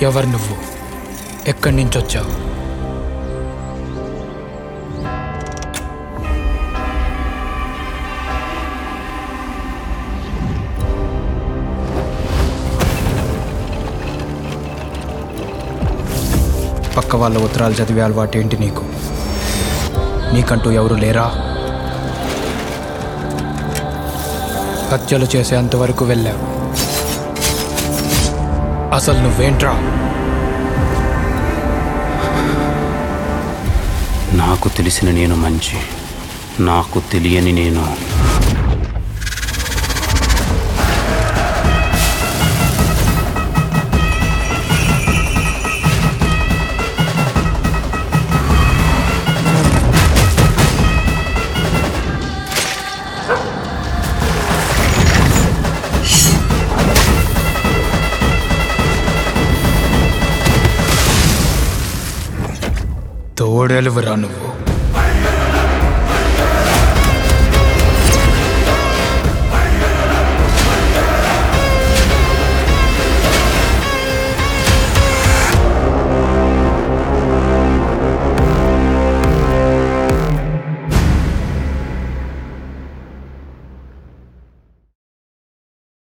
ఎవరు నువ్వు ఎక్కడి నుంచి వచ్చావు పక్క వాళ్ళ ఉత్తరాలు చదివే అలవాటు ఏంటి నీకు నీకంటూ ఎవరు లేరా హత్యలు చేసేంతవరకు వెళ్ళావు అసలు నువ్వేంట్రా నాకు తెలిసిన నేను మంచి నాకు తెలియని నేను తోడెలువురా నువ్వు